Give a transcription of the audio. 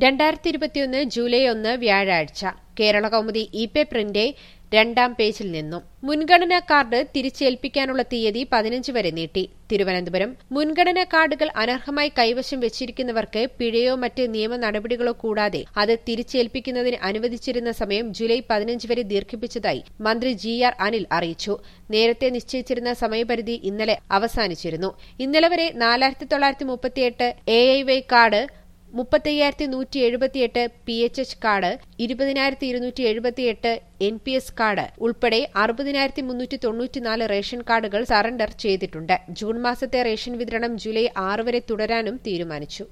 രണ്ടായിരത്തി ഇരുപത്തിയൊന്ന് ജൂലൈ ഒന്ന് വ്യാഴാഴ്ച കേരള കൗമുദി ഇ പേപ്പറിന്റെ രണ്ടാം പേജിൽ നിന്നും മുൻഗണനാ കാർഡ് തിരിച്ചേൽപ്പിക്കാനുള്ള തീയതി പതിനഞ്ച് വരെ നീട്ടി തിരുവനന്തപുരം മുൻഗണനാ കാർഡുകൾ അനർഹമായി കൈവശം വെച്ചിരിക്കുന്നവർക്ക് പിഴയോ മറ്റ് നിയമ നടപടികളോ കൂടാതെ അത് തിരിച്ചേൽപ്പിക്കുന്നതിന് അനുവദിച്ചിരുന്ന സമയം ജൂലൈ പതിനഞ്ച് വരെ ദീർഘിപ്പിച്ചതായി മന്ത്രി ജി ആർ അനിൽ അറിയിച്ചു നേരത്തെ നിശ്ചയിച്ചിരുന്ന സമയപരിധി ഇന്നലെ അവസാനിച്ചിരുന്നു ഇന്നലെ വരെ നാലായിരത്തി തൊള്ളായിരത്തി മുപ്പത്തിയെട്ട് എ ഐ വൈ കാർഡ് മുപ്പത്തയ്യായിരത്തി നൂറ്റി എഴുപത്തിയെട്ട് പി എച്ച് എച്ച് കാർഡ് ഇരുപതിനായിരത്തി ഇരുന്നൂറ്റി എഴുപത്തിയെട്ട് എൻ പി എസ് കാർഡ് ഉൾപ്പെടെ അറുപതിനായിരത്തി മുന്നൂറ്റി തൊണ്ണൂറ്റിനാല് റേഷൻ കാർഡുകൾ സറണ്ടർ ചെയ്തിട്ടുണ്ട് ജൂൺ മാസത്തെ റേഷൻ വിതരണം ജൂലൈ ആറ് വരെ തുടരാനും തീരുമാനിച്ചു